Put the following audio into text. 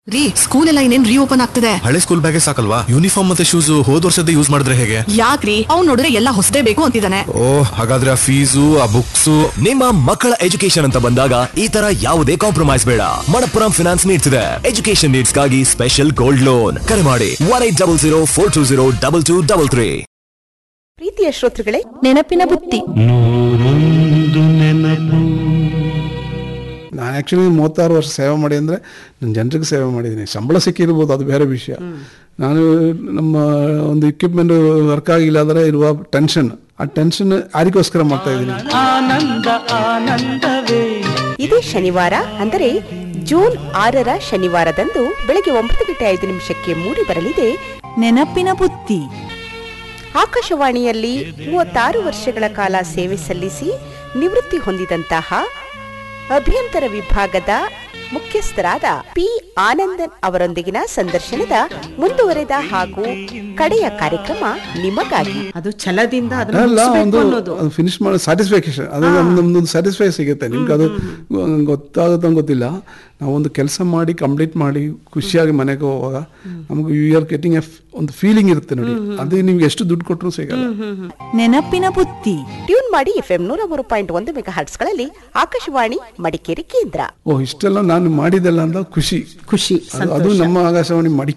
ರೀ ಸ್ಕೂಲ್ ಎಲ್ಲ ಇನ್ನೇನ್ ರೀಓಪನ್ ಆಗ್ತದೆ ಹಳೆ ಸ್ಕೂಲ್ ಬ್ಯಾಗೆ ಸಾಕಲ್ವಾ ಯೂನಿಫಾರ್ಮ್ ಮತ್ತೆ ಶೂಸ್ ಹೋದ್ ವರ್ಷದ ಯೂಸ್ ಮಾಡಿದ್ರೆ ಹೇಗೆ ಯಾಕ್ರಿ ಅವ್ನ್ ನೋಡಿದ್ರೆ ಎಲ್ಲ ಹೊಸದೇ ಬೇಕು ಅಂತಿದ್ದಾನೆ ಓ ಹಾಗಾದ್ರೆ ಆ ಫೀಸು ಆ ಬುಕ್ಸು ನಿಮ್ಮ ಮಕ್ಕಳ ಎಜುಕೇಶನ್ ಅಂತ ಬಂದಾಗ ಈ ತರ ಯಾವುದೇ ಕಾಂಪ್ರಮೈಸ್ ಬೇಡ ಮಣಪ್ಪುರಂ ಫಿನಾನ್ಸ್ ನೀಡ್ತಿದೆ ಎಜುಕೇಶನ್ ನೀಡ್ಸ್ ಗಾಗಿ ಸ್ಪೆಷಲ್ ಗೋಲ್ಡ್ ಲೋನ್ ಕರೆ ಮಾಡಿ one eight double zero four two zero double two double three ಪ್ರೀತಿಯ ಶ್ರೋತೃಗಳೇ ನೆನಪಿನ ಬುತ್ತಿ ನೂರೊಂದು ನೆನಪು ನಾನು ಆ್ಯಕ್ಚುಲಿ ಮೂವತ್ತಾರು ವರ್ಷ ಸೇವೆ ಮಾಡಿ ಅಂದರೆ ನಾನು ಜನರಿಗೆ ಸೇವೆ ಮಾಡಿದ್ದೀನಿ ಸಂಬಳ ಸಿಕ್ಕಿರ್ಬೋದು ಅದು ಬೇರೆ ವಿಷಯ ನಾನು ನಮ್ಮ ಒಂದು ಇಕ್ವಿಪ್ಮೆಂಟ್ ವರ್ಕ್ ಆಗಿಲ್ಲ ಅಂದರೆ ಇರುವ ಟೆನ್ಷನ್ ಆ ಟೆನ್ಷನ್ ಯಾರಿಗೋಸ್ಕರ ಮಾಡ್ತಾ ಇದ್ದೀನಿ ಆನಂದ ಆನಂದವೇ ಇದೇ ಶನಿವಾರ ಅಂದರೆ ಜೂನ್ ಆರರ ಶನಿವಾರದಂದು ಬೆಳಗ್ಗೆ ಒಂಬತ್ತು ಗಂಟೆ ಐದು ನಿಮಿಷಕ್ಕೆ ಮೂಡಿ ಬರಲಿದೆ ನೆನಪಿನ ಬುತ್ತಿ ಆಕಾಶವಾಣಿಯಲ್ಲಿ ಮೂವತ್ತಾರು ವರ್ಷಗಳ ಕಾಲ ಸೇವೆ ಸಲ್ಲಿಸಿ ನಿವೃತ್ತಿ ಹೊಂದಿದಂತಹ ಅಭಿಯಂತರ ವಿಭಾಗದ ಮುಖ್ಯಸ್ಥರಾದ ಪಿ ಆನಂದನ್ ಅವರೊಂದಿಗಿನ ಸಂದರ್ಶನದ ಮುಂದುವರೆದ ಹಾಗೂ ಕಡೆಯ ಕಾರ್ಯಕ್ರಮ ನಿಮಗಾಗಿ ಅದು ಛಲದಿಂದ ಅದನ್ನ ಅಲ್ಲ ಮುಗಿಸ್ಬೇಕು ಒಂದು ಅನ್ನೋದು ಅದು ಫಿನಿಶ್ ಮಾಡೋ ಸ್ಯಾಟಿಸ್ಫ್ಯಾಕ್ಷನ್ ಅದು ನಮ್ದೊಂದು ಸ್ಯಾಟಿಸ್ಫೈ ಸಿಗುತ್ತೆ ನಿಮ್ಗೆ ಅದು ಗೊತ್ತಾಗುತ್ತೆ ಗೊತ್ತಿಲ್ಲ ನಾವೊಂದು ಕೆಲಸ ಮಾಡಿ ಕಂಪ್ಲೀಟ್ ಮಾಡಿ ಖುಷಿಯಾಗಿ ಮನೆಗೆ ಹೋಗುವಾಗ ನಮಗೆ ಯು ಆರ್ ಗೆಟಿಂಗ್ ಎ ಒಂದು ಫೀಲಿಂಗ್ ಇರುತ್ತೆ ನೋಡಿ ಅದು ನಿಮ್ಗೆ ಎಷ್ಟು ದುಡ್ಡು ಕೊಟ್ಟರು ಸಿಗಲ್ಲ ನೆನಪಿನ ಬುತ್ತಿ ಟ್ಯೂನ್ ಮಾಡಿ ಎಫ್ಎಂ ನೂರ ಮೂರು ಪಾಯಿಂಟ್ ಒಂದು ಮೆಗಾ ಹರ್ಟ್ಸ್ಗಳಲ್ಲಿ ಆಕಾಶವಾಣಿ ಮಡಿಕೇರಿ ಕೇಂದ್ರ ಓ ಇಷ್ಟೆಲ್ಲ ನಾನು ಮಾಡಿದೆಲ್ಲ ಅಂತ ಖುಷಿ ಖುಷಿ ಅದು- ಅದು ನಮ್ಮ ಆಕಾಶವಾಣಿ ಮಡಿ